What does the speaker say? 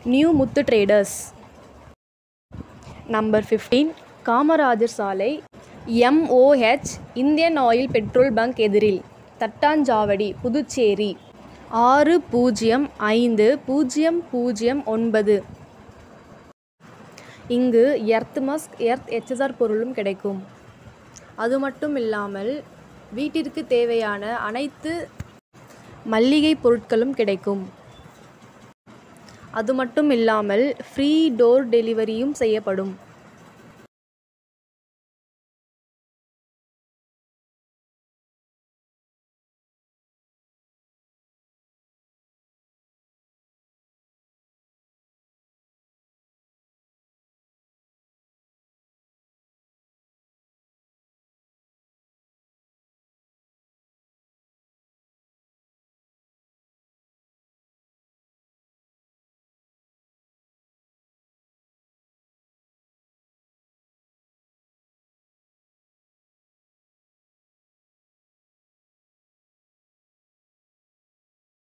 new Muthu traders number fifteen Kamarajar சாலை MOH Indian oil petrol bunk எதிரில் தட்டாஞ்சாவடி புதுச்சேரி ஆறு பூஜ்ஜியம் ஐந்து பூஜ்ஜியம் பூஜ்ஜியம் ஒன்பது இங்கு எர்த் மஸ்க் எர்த் ஹெச்எஸ்ஆர் பொருளும் கிடைக்கும் அது மட்டும் இல்லாமல் வீட்டிற்கு தேவையான அனைத்து மல்லிகை பொருட்களும் கிடைக்கும் அது மட்டும் இல்லாமல் ஃப்ரீ டோர் டெலிவரியும் செய்யப்படும்